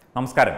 നമസ്കാരം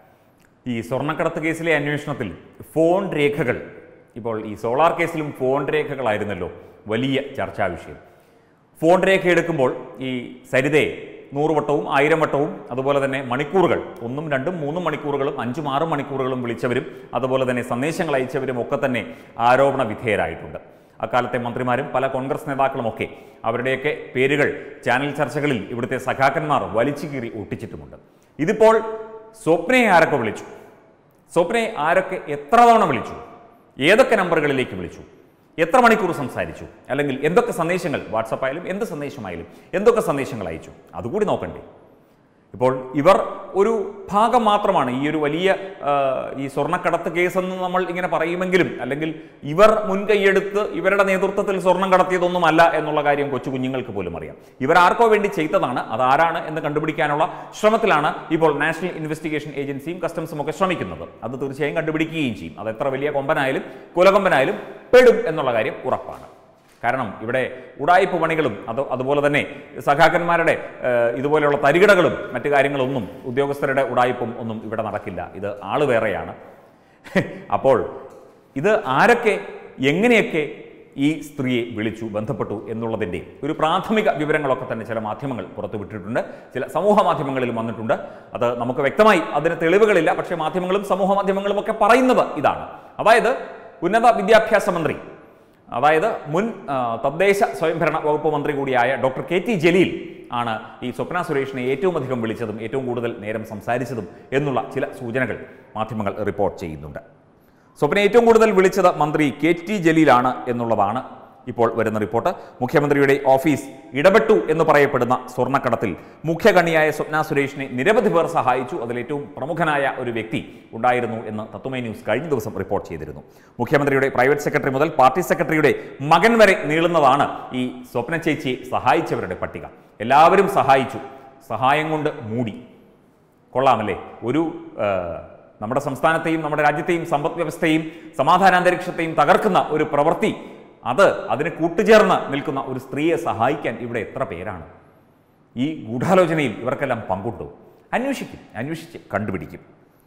ഈ സ്വർണ്ണക്കടത്ത് കേസിലെ അന്വേഷണത്തിൽ ഫോൺ രേഖകൾ ഇപ്പോൾ ഈ സോളാർ കേസിലും ഫോൺ രേഖകളായിരുന്നല്ലോ വലിയ ചർച്ചാ വിഷയം ഫോൺ രേഖ എടുക്കുമ്പോൾ ഈ സരിതയെ നൂറ് വട്ടവും ആയിരം വട്ടവും അതുപോലെ തന്നെ മണിക്കൂറുകൾ ഒന്നും രണ്ടും മൂന്നും മണിക്കൂറുകളും അഞ്ചും ആറും മണിക്കൂറുകളും വിളിച്ചവരും അതുപോലെ തന്നെ സന്ദേശങ്ങൾ അയച്ചവരും ഒക്കെ തന്നെ ആരോപണ വിധേയരായിട്ടുണ്ട് അക്കാലത്തെ മന്ത്രിമാരും പല കോൺഗ്രസ് നേതാക്കളുമൊക്കെ അവരുടെയൊക്കെ പേരുകൾ ചാനൽ ചർച്ചകളിൽ ഇവിടുത്തെ സഖാക്കന്മാർ വലിച്ചു കീറി ഒട്ടിച്ചിട്ടുമുണ്ട് ഇതിപ്പോൾ സ്വപ്നയെ ആരൊക്കെ വിളിച്ചു സ്വപ്നയെ ആരൊക്കെ എത്ര തവണ വിളിച്ചു ഏതൊക്കെ നമ്പറുകളിലേക്ക് വിളിച്ചു എത്ര മണിക്കൂർ സംസാരിച്ചു അല്ലെങ്കിൽ എന്തൊക്കെ സന്ദേശങ്ങൾ വാട്സപ്പായാലും എന്ത് സന്ദേശമായാലും എന്തൊക്കെ സന്ദേശങ്ങൾ അയച്ചു അതുകൂടി നോക്കണ്ടേ ഇപ്പോൾ ഇവർ ഒരു ഭാഗം മാത്രമാണ് ഈ ഒരു വലിയ ആ, ഈ സ്വർണ്ണക്കടത്ത് കേസെന്ന് നമ്മൾ ഇങ്ങനെ പറയുമെങ്കിലും അല്ലെങ്കിൽ ഇവർ മുൻകൈയെടുത്ത് ഇവരുടെ നേതൃത്വത്തിൽ സ്വർണം കടത്തിയതൊന്നുമല്ല എന്നുള്ള കാര്യം കൊച്ചു കുഞ്ഞുങ്ങൾക്ക് പോലും അറിയാം ഇവർ ആർക്കോ വേണ്ടി ചെയ്തതാണ് അത് ആരാണ് എന്ന് കണ്ടുപിടിക്കാനുള്ള ശ്രമത്തിലാണ് ഇപ്പോൾ നാഷണൽ ഇൻവെസ്റ്റിഗേഷൻ ഏജൻസിയും കസ്റ്റംസും ഒക്കെ ശ്രമിക്കുന്നത് അത് തീർച്ചയായും കണ്ടുപിടിക്കുകയും ചെയ്യും അത് എത്ര വലിയ കൊമ്പനായാലും കുലകൊമ്പനായാലും പെടും എന്നുള്ള കാര്യം ഉറപ്പാണ് കാരണം ഇവിടെ ഉടായ്പ പണികളും അത് അതുപോലെ തന്നെ സഖാക്കന്മാരുടെ ഏഹ്, ഇതുപോലെയുള്ള തരികിടകളും മറ്റു കാര്യങ്ങളൊന്നും ഉദ്യോഗസ്ഥരുടെ ഉടായ്പും ഒന്നും ഇവിടെ നടക്കില്ല ഇത് ആള് വേറെയാണ് അപ്പോൾ ഇത് ആരൊക്കെ എങ്ങനെയൊക്കെ ഈ സ്ത്രീയെ വിളിച്ചു ബന്ധപ്പെട്ടു എന്നുള്ളതിൻ്റെ ഒരു പ്രാഥമിക വിവരങ്ങളൊക്കെ തന്നെ ചില മാധ്യമങ്ങൾ പുറത്തുവിട്ടിട്ടുണ്ട് ചില സമൂഹ മാധ്യമങ്ങളിലും വന്നിട്ടുണ്ട് അത് നമുക്ക് വ്യക്തമായി അതിന് തെളിവുകളില്ല പക്ഷേ മാധ്യമങ്ങളും സമൂഹ മാധ്യമങ്ങളും ഒക്കെ പറയുന്നത് ഇതാണ് അതായത് ഉന്നത വിദ്യാഭ്യാസ മന്ത്രി അതായത് മുൻ ആ, തദ്ദേശ സ്വയംഭരണ വകുപ്പ് മന്ത്രി കൂടിയായ ഡോക്ടർ കെ ടി ജലീൽ ആണ് ഈ സ്വപ്ന സുരേഷിനെ ഏറ്റവും അധികം വിളിച്ചതും ഏറ്റവും കൂടുതൽ നേരം സംസാരിച്ചതും എന്നുള്ള ചില സൂചനകൾ മാധ്യമങ്ങൾ റിപ്പോർട്ട് ചെയ്യുന്നുണ്ട് സ്വപ്ന ഏറ്റവും കൂടുതൽ വിളിച്ചത് മന്ത്രി കെ ടി ജലീലാണ് എന്നുള്ളതാണ് ഇപ്പോൾ വരുന്ന റിപ്പോർട്ട് മുഖ്യമന്ത്രിയുടെ ഓഫീസ് ഇടപെട്ടു എന്ന് പറയപ്പെടുന്ന സ്വർണ്ണക്കടത്തിൽ മുഖ്യകണ്ണിയായ സ്വപ്ന സുരേഷിനെ നിരവധി പേർ സഹായിച്ചു അതിലേറ്റവും പ്രമുഖനായ ഒരു വ്യക്തി ഉണ്ടായിരുന്നു എന്ന് തത്വമേ ന്യൂസ് കഴിഞ്ഞ ദിവസം റിപ്പോർട്ട് ചെയ്തിരുന്നു മുഖ്യമന്ത്രിയുടെ പ്രൈവറ്റ് സെക്രട്ടറി മുതൽ പാർട്ടി സെക്രട്ടറിയുടെ മകൻ വരെ നീളുന്നതാണ് ഈ സ്വപ്ന ചേച്ചിയെ സഹായിച്ചവരുടെ പട്ടിക എല്ലാവരും സഹായിച്ചു സഹായം കൊണ്ട് മൂടി കൊള്ളാമല്ലേ ഒരു ആ, നമ്മുടെ സംസ്ഥാനത്തെയും നമ്മുടെ രാജ്യത്തെയും സമ്പദ് വ്യവസ്ഥയും സമാധാനാന്തരീക്ഷത്തെയും തകർക്കുന്ന ഒരു പ്രവൃത്തി അത് അതിന് കൂട്ടുചേർന്ന് നിൽക്കുന്ന ഒരു സ്ത്രീയെ സഹായിക്കാൻ ഇവിടെ എത്ര പേരാണ് ഈ ഗൂഢാലോചനയിൽ ഇവർക്കെല്ലാം പങ്കുണ്ടോ അന്വേഷിക്കും അന്വേഷിച്ച് കണ്ടുപിടിക്കും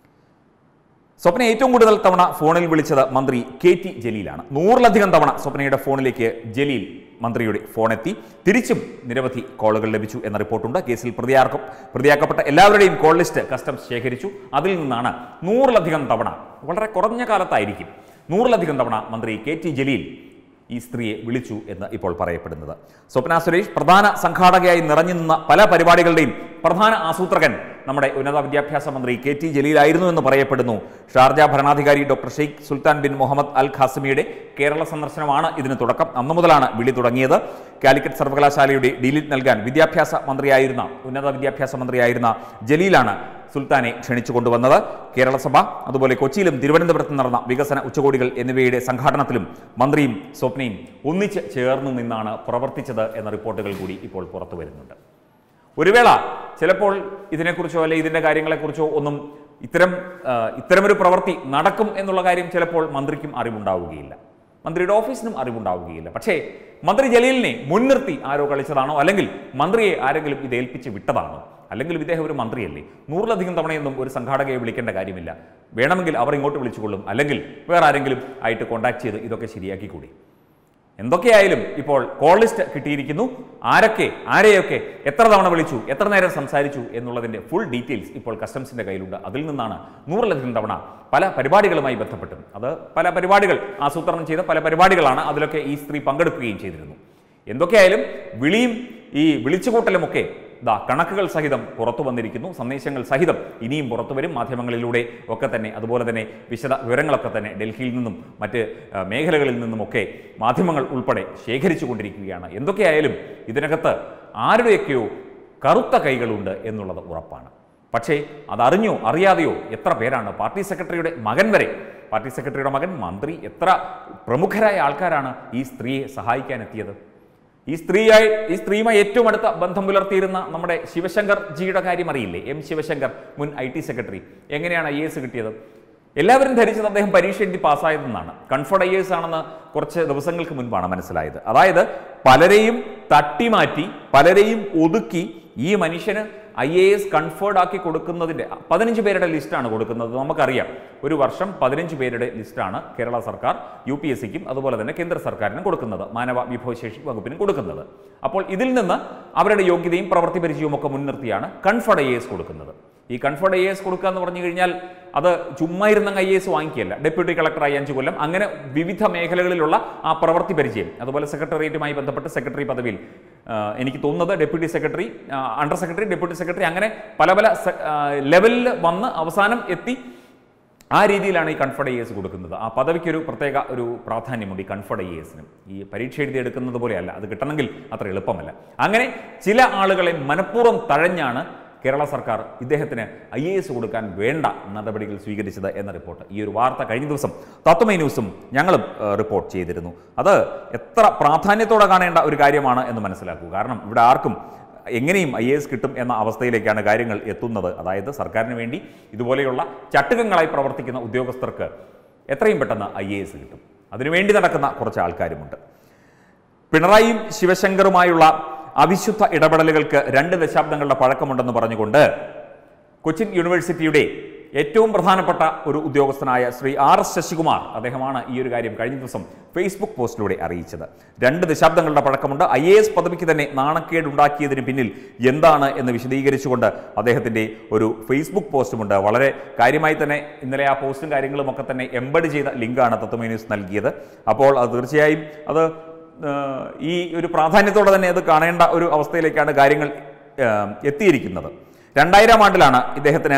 സ്വപ്ന ഏറ്റവും കൂടുതൽ തവണ ഫോണിൽ വിളിച്ചത് മന്ത്രി കെ ടി ജലീലാണ് നൂറിലധികം തവണ സ്വപ്നയുടെ ഫോണിലേക്ക് ജലീൽ മന്ത്രിയുടെ ഫോണെത്തി തിരിച്ചും നിരവധി കോളുകൾ ലഭിച്ചു എന്ന റിപ്പോർട്ടുണ്ട് കേസിൽ പ്രതിയാർക്കും പ്രതിയാക്കപ്പെട്ട എല്ലാവരുടെയും കോൾ ലിസ്റ്റ് കസ്റ്റംസ് ശേഖരിച്ചു അതിൽ നിന്നാണ് നൂറിലധികം തവണ വളരെ കുറഞ്ഞ കാലത്തായിരിക്കും നൂറിലധികം തവണ മന്ത്രി കെ ടി ജലീൽ ഈ സ്ത്രീയെ വിളിച്ചു എന്ന് ഇപ്പോൾ പറയപ്പെടുന്നത് സ്വപ്ന സുരേഷ് പ്രധാന സംഘാടകയായി നിറഞ്ഞു നിന്ന പല പരിപാടികളുടെയും പ്രധാന ആസൂത്രകൻ നമ്മുടെ ഉന്നത വിദ്യാഭ്യാസ മന്ത്രി കെ ടി ജലീലായിരുന്നു എന്ന് പറയപ്പെടുന്നു ഷാർജ ഭരണാധികാരി doctor Sheikh Sultan bin Muhammad Al ഖാസിമിയുടെ കേരള സന്ദർശനമാണ് ഇതിന് തുടക്കം അന്നു മുതലാണ് വിളി തുടങ്ങിയത് കാലിക്കറ്റ് സർവകലാശാലയുടെ ഡിലീറ്റ് നൽകാൻ വിദ്യാഭ്യാസ മന്ത്രിയായിരുന്ന ഉന്നത വിദ്യാഭ്യാസ മന്ത്രിയായിരുന്ന ജലീലാണ് സുൽത്താനെ ക്ഷണിച്ചു കൊണ്ടുവന്നത് കേരളസഭ അതുപോലെ കൊച്ചിയിലും തിരുവനന്തപുരത്തും നടന്ന വികസന ഉച്ചകോടികൾ എന്നിവയുടെ സംഘാടനത്തിലും മന്ത്രിയും സ്വപ്നയും ഒന്നിച്ച് ചേർന്ന് നിന്നാണ് പ്രവർത്തിച്ചത് എന്ന റിപ്പോർട്ടുകൾ കൂടി ഇപ്പോൾ പുറത്തു വരുന്നുണ്ട് ഒരു വേള ചിലപ്പോൾ ഇതിനെക്കുറിച്ചോ അല്ലെ ഇതിൻ്റെ കാര്യങ്ങളെക്കുറിച്ചോ ഒന്നും ഇത്തരം ആ, ഇത്തരമൊരു പ്രവൃത്തി നടക്കും എന്നുള്ള കാര്യം ചിലപ്പോൾ മന്ത്രിക്കും അറിവുണ്ടാവുകയില്ല മന്ത്രിയുടെ ഓഫീസിനും അറിവുണ്ടാവുകയില്ല പക്ഷേ മന്ത്രി ജലീലിനെ മുൻനിർത്തി ആരോ കളിച്ചതാണോ അല്ലെങ്കിൽ മന്ത്രിയെ ആരെങ്കിലും ഇത് ഏൽപ്പിച്ച് വിട്ടതാണോ അല്ലെങ്കിൽ ഇദ്ദേഹം ഒരു മന്ത്രിയല്ലേ നൂറിലധികം തവണയൊന്നും ഒരു സംഘാടകയെ വിളിക്കേണ്ട കാര്യമില്ല വേണമെങ്കിൽ അവർ ഇങ്ങോട്ട് വിളിച്ചുകൊള്ളും അല്ലെങ്കിൽ വേറെ ആരെങ്കിലും ആയിട്ട് കോൺടാക്ട് ചെയ്ത് ഇതൊക്കെ ശരിയാക്കിക്കൂടി എന്തൊക്കെയായാലും ഇപ്പോൾ കോൾ ലിസ്റ്റ് കിട്ടിയിരിക്കുന്നു ആരൊക്കെ ആരെയൊക്കെ എത്ര തവണ വിളിച്ചു എത്ര നേരം സംസാരിച്ചു എന്നുള്ളതിൻ്റെ ഫുൾ ഡീറ്റെയിൽസ് ഇപ്പോൾ കസ്റ്റംസിൻ്റെ കയ്യിലുണ്ട് അതിൽ നിന്നാണ് നൂറിലധികം തവണ പല പരിപാടികളുമായി ബന്ധപ്പെട്ടും അത് പല പരിപാടികൾ ആസൂത്രണം ചെയ്ത പല പരിപാടികളാണ് അതിലൊക്കെ ഈ സ്ത്രീ പങ്കെടുക്കുകയും ചെയ്തിരുന്നു എന്തൊക്കെയായാലും വിളിയും ഈ വിളിച്ചുകൂട്ടലുമൊക്കെ ദാ കണക്കുകൾ സഹിതം പുറത്തു വന്നിരിക്കുന്നു സന്ദേശങ്ങൾ സഹിതം ഇനിയും പുറത്തു വരും മാധ്യമങ്ങളിലൂടെ ഒക്കെ തന്നെ അതുപോലെ തന്നെ വിശദ വിവരങ്ങളൊക്കെ തന്നെ ഡൽഹിയിൽ നിന്നും മറ്റ് ആ, മേഖലകളിൽ നിന്നുമൊക്കെ മാധ്യമങ്ങൾ ഉൾപ്പെടെ ശേഖരിച്ചു കൊണ്ടിരിക്കുകയാണ് എന്തൊക്കെയായാലും ഇതിനകത്ത് ആരുടെയൊക്കെയോ കറുത്ത കൈകളുണ്ട് എന്നുള്ളത് ഉറപ്പാണ് പക്ഷേ അതറിഞ്ഞോ അറിയാതെയോ എത്ര പേരാണ് പാർട്ടി സെക്രട്ടറിയുടെ മകൻ വരെ പാർട്ടി സെക്രട്ടറിയുടെ മകൻ മന്ത്രി എത്ര പ്രമുഖരായ ആൾക്കാരാണ് ഈ സ്ത്രീയെ സഹായിക്കാനെത്തിയത് ഈ സ്ത്രീയായി ഈ സ്ത്രീയുമായി ഏറ്റവും അടുത്ത ബന്ധം പുലർത്തിയിരുന്ന നമ്മുടെ ശിവശങ്കർ ജിയുടെ കാര്യം അറിയില്ലേ എം ശിവശങ്കർ മുൻ ഐ ടി സെക്രട്ടറി എങ്ങനെയാണ് ഐ എസ് കിട്ടിയത് എല്ലാവരും ധരിച്ചത് അദ്ദേഹം പരീക്ഷ എഴുതി പാസ്സായതെന്നാണ് കൺഫർഡ് ഐ എസ് ആണെന്ന് കുറച്ച് ദിവസങ്ങൾക്ക് മുൻപാണ് മനസ്സിലായത് അതായത് പലരെയും തട്ടിമാറ്റി പലരെയും ഒതുക്കി ഈ മനുഷ്യന് ഐ എ എസ് കൺഫേർഡ് ആക്കി കൊടുക്കുന്നതിൻ്റെ പതിനഞ്ച് പേരുടെ ലിസ്റ്റാണ് കൊടുക്കുന്നത് നമുക്കറിയാം ഒരു വർഷം പതിനഞ്ച് പേരുടെ ലിസ്റ്റാണ് കേരള സർക്കാർ യു പി എസ് സിക്കും അതുപോലെ തന്നെ കേന്ദ്ര സർക്കാരിനും കൊടുക്കുന്നത് മാനവ വിഭവശേഷി വകുപ്പിനും കൊടുക്കുന്നത് അപ്പോൾ ഇതിൽ നിന്ന് അവരുടെ യോഗ്യതയും പ്രവൃത്തി പരിചയവും ഒക്കെ മുൻനിർത്തിയാണ് കൺഫേർഡ് ഐ എസ് കൊടുക്കുന്നത് ഈ കൺഫേർഡ് ഐ എസ് കൊടുക്കുക എന്ന് പറഞ്ഞു കഴിഞ്ഞാൽ അത് ചുമ്മാ ഇരുന്ന ഐ എസ് വാങ്ങിക്കുകയല്ല ഡെപ്യൂട്ടി കളക്ടറായി അഞ്ച് കൊല്ലം അങ്ങനെ വിവിധ മേഖലകളിലുള്ള ആ പ്രവൃത്തി പരിചയം അതുപോലെ സെക്രട്ടേറിയറ്റുമായി ബന്ധപ്പെട്ട് സെക്രട്ടറി പദവിയിൽ ആ, എനിക്ക് തോന്നുന്നത് ഡെപ്യൂട്ടി സെക്രട്ടറി ആ, അണ്ടർ സെക്രട്ടറി ഡെപ്യൂട്ടി സെക്രട്ടറി അങ്ങനെ പല പല സെ- ആ, ലെവലിൽ വന്ന് അവസാനം എത്തി ആ രീതിയിലാണ് ഈ കൺഫർഡ് ഐ എസ് കൊടുക്കുന്നത് ആ പദവിക്കൊരു പ്രത്യേക ഒരു പ്രാധാന്യമുണ്ട് ഈ കൺഫർഡ് ഐ എസിന് ഈ പരീക്ഷ എഴുതി എടുക്കുന്നത് പോലെയല്ല അത് കിട്ടണമെങ്കിൽ അത്ര എളുപ്പമല്ല അങ്ങനെ ചില ആളുകളെ മനഃപൂർവ്വം തഴഞ്ഞാണ് കേരള സർക്കാർ ഇദ്ദേഹത്തിന് ഐ എ എസ് കൊടുക്കാൻ വേണ്ട നടപടികൾ സ്വീകരിച്ചത് എന്ന റിപ്പോർട്ട് ഈ ഒരു വാർത്ത കഴിഞ്ഞ ദിവസം തത്വമൈ ന്യൂസും ഞങ്ങളും ഏഹ്, റിപ്പോർട്ട് ചെയ്തിരുന്നു അത് എത്ര പ്രാധാന്യത്തോടെ കാണേണ്ട ഒരു കാര്യമാണ് എന്ന് മനസ്സിലാക്കൂ കാരണം ഇവിടെ ആർക്കും എങ്ങനെയും ഐ എ എസ് കിട്ടും എന്ന അവസ്ഥയിലേക്കാണ് കാര്യങ്ങൾ എത്തുന്നത് അതായത് സർക്കാരിന് വേണ്ടി ഇതുപോലെയുള്ള ചട്ടുകങ്ങളായി പ്രവർത്തിക്കുന്ന ഉദ്യോഗസ്ഥർക്ക് എത്രയും പെട്ടെന്ന് ഐ എ എസ് കിട്ടും അതിനുവേണ്ടി നടക്കുന്ന കുറച്ച് ആൾക്കാരുമുണ്ട് പിണറായിയും ശിവശങ്കറുമായുള്ള അവിശുദ്ധ ഇടപെടലുകൾക്ക് രണ്ട് ദശാബ്ദങ്ങളുടെ പഴക്കമുണ്ടെന്ന് പറഞ്ഞുകൊണ്ട് കൊച്ചിൻ യൂണിവേഴ്സിറ്റിയുടെ ഏറ്റവും പ്രധാനപ്പെട്ട ഒരു ഉദ്യോഗസ്ഥനായ ശ്രീ ആർ എസ് ശശികുമാർ അദ്ദേഹമാണ് ഈ ഒരു കാര്യം കഴിഞ്ഞ ദിവസം ഫേസ്ബുക്ക് പോസ്റ്റിലൂടെ അറിയിച്ചത് രണ്ട് ദശാബ്ദങ്ങളുടെ പഴക്കമുണ്ട് ഐ എ എസ് പദവിക്ക് തന്നെ നാണക്കേടുണ്ടാക്കിയതിന് പിന്നിൽ എന്താണ് എന്ന് വിശദീകരിച്ചുകൊണ്ട് അദ്ദേഹത്തിൻ്റെ ഒരു ഫേസ്ബുക്ക് പോസ്റ്റുമുണ്ട് വളരെ കാര്യമായി തന്നെ ഇന്നലെ ആ പോസ്റ്റും കാര്യങ്ങളും ഒക്കെ തന്നെ എംബഡ് ചെയ്ത ലിങ്കാണ് തത്വമേ ന്യൂസ് നൽകിയത് അപ്പോൾ അത് തീർച്ചയായും അത് ഏഹ്, ഈ ഒരു പ്രാധാന്യത്തോടെ തന്നെ അത് കാണേണ്ട ഒരു അവസ്ഥയിലേക്കാണ് കാര്യങ്ങൾ ഏഹ്, എത്തിയിരിക്കുന്നത് രണ്ടായിരം ആണ്ടിലാണ് ഇദ്ദേഹത്തിന്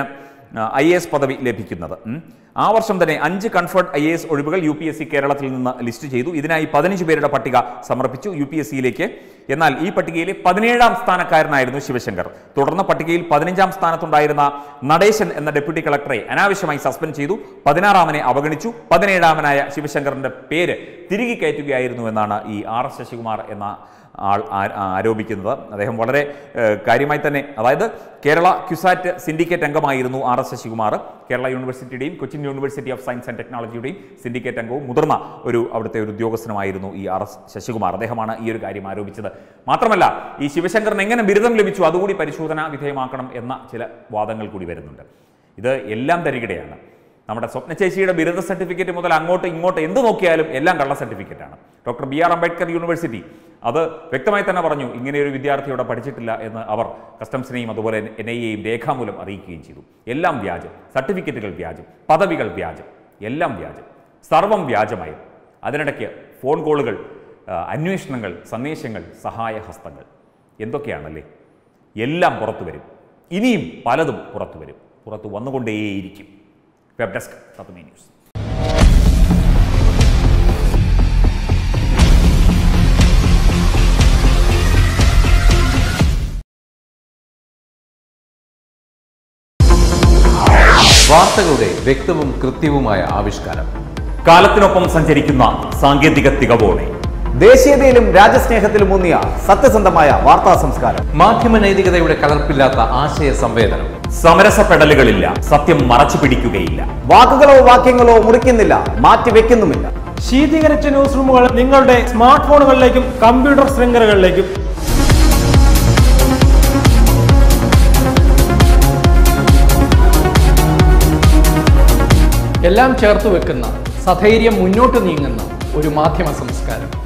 ഐ എ എസ് പദവി ലഭിക്കുന്നത് ഉം. ആ വർഷം തന്നെ അഞ്ച് കൺഫേർട്ട് ഐ എ എസ് ഒഴിവുകൾ യു പി എസ് സി കേരളത്തിൽ നിന്ന് ലിസ്റ്റ് ചെയ്തു ഇതിനായി പതിനഞ്ച് പേരുടെ പട്ടിക സമർപ്പിച്ചു യു പി എസ് സിയിലേക്ക് എന്നാൽ ഈ പട്ടികയിലെ പതിനേഴാം സ്ഥാനക്കാരനായിരുന്നു ശിവശങ്കർ തുടർന്ന് പട്ടികയിൽ പതിനഞ്ചാം സ്ഥാനത്തുണ്ടായിരുന്ന നടേശൻ എന്ന ഡെപ്യൂട്ടി കളക്ടറെ അനാവശ്യമായി സസ്പെൻഡ് ചെയ്തു പതിനാറാമനെ അവഗണിച്ചു പതിനേഴാമനായ ശിവശങ്കറിന്റെ പേര് തിരികെ കയറ്റുകയായിരുന്നു എന്നാണ് ഈ ആർ എസ് ശശികുമാർ എന്ന ആൾ ആ- ആരോപിക്കുന്നത് അദ്ദേഹം വളരെ ഏഹ്, കാര്യമായി തന്നെ അതായത് കേരള ക്യുസാറ്റ് സിൻഡിക്കേറ്റ് അംഗമായിരുന്നു ആർ എസ് ശശികുമാർ കേരള യൂണിവേഴ്സിറ്റിയുടെയും Cochin university of science and ടെക്നോളജിയുടെയും സിൻഡിക്കേറ്റ് അംഗവും മുതിർന്ന ഒരു അവിടുത്തെ ഒരു ഉദ്യോഗസ്ഥനുമായിരുന്നു ഈ ആർ എസ് ശശികുമാർ അദ്ദേഹമാണ് ഈ ഒരു കാര്യം ആരോപിച്ചത് മാത്രമല്ല ഈ ശിവശങ്കറിന് എങ്ങനെ ബിരുദം ലഭിച്ചു അതുകൂടി പരിശോധനാ വിധേയമാക്കണം എന്ന ചില വാദങ്ങൾ കൂടി വരുന്നുണ്ട് ഇത് എല്ലാം തരികിടയാണ് നമ്മുടെ സ്വപ്ന ചേച്ചിയുടെ ബിരുദ സർട്ടിഫിക്കറ്റ് മുതൽ അങ്ങോട്ട് ഇങ്ങോട്ട് എന്ത് നോക്കിയാലും എല്ലാം കള്ള സർട്ടിഫിക്കറ്റാണ് doctor B R Ambedkar university അത് വ്യക്തമായി തന്നെ പറഞ്ഞു ഇങ്ങനെ ഒരു വിദ്യാർത്ഥി ഇവിടെ പഠിച്ചിട്ടില്ല എന്ന് അവർ കസ്റ്റംസിനെയും അതുപോലെ എൻ ഐ എയും രേഖാമൂലം അറിയിക്കുകയും ചെയ്തു എല്ലാം വ്യാജം സർട്ടിഫിക്കറ്റുകൾ വ്യാജം പദവികൾ വ്യാജം എല്ലാം വ്യാജം സർവം വ്യാജമയം അതിനിടയ്ക്ക് ഫോൺ കോളുകൾ ആ, അന്വേഷണങ്ങൾ സന്ദേശങ്ങൾ സഹായഹസ്തങ്ങൾ എന്തൊക്കെയാണല്ലേ എല്ലാം പുറത്തു വരും ഇനിയും പലതും പുറത്തു വരും പുറത്തു വന്നുകൊണ്ടേയിരിക്കും വെബ് ഡെസ്ക് തത്വമേ ന്യൂസ് വാർത്തകളുടെ വ്യക്തവും കൃത്യവുമായ ആവിഷ്കാരം കാലത്തിനൊപ്പം സഞ്ചരിക്കുന്ന സാങ്കേതിക തികവോടെ ദേശീയതയിലും രാജ്യസ്നേഹത്തിലും ഊന്നിയ സത്യസന്ധമായ വാർത്താ സംസ്കാരം മാധ്യമ നൈതികതയുടെ കലർപ്പില്ലാത്ത ആശയ സംവേദനം സമരസപ്പെടലുകളില്ല സത്യം മറച്ചു പിടിക്കുകയില്ല വാക്കുകളോ വാക്യങ്ങളോ മുറിക്കുന്നില്ല മാറ്റിവെക്കുന്നുമില്ല ശീതീകരിച്ച ന്യൂസ് റൂമുകൾ നിങ്ങളുടെ സ്മാർട്ട് ഫോണുകളിലേക്കും കമ്പ്യൂട്ടർ ശൃംഖലകളിലേക്കും എല്ലാം ചേർത്ത് വെക്കുന്ന സധൈര്യം മുന്നോട്ട് നീങ്ങുന്ന ഒരു മാധ്യമ സംസ്കാരം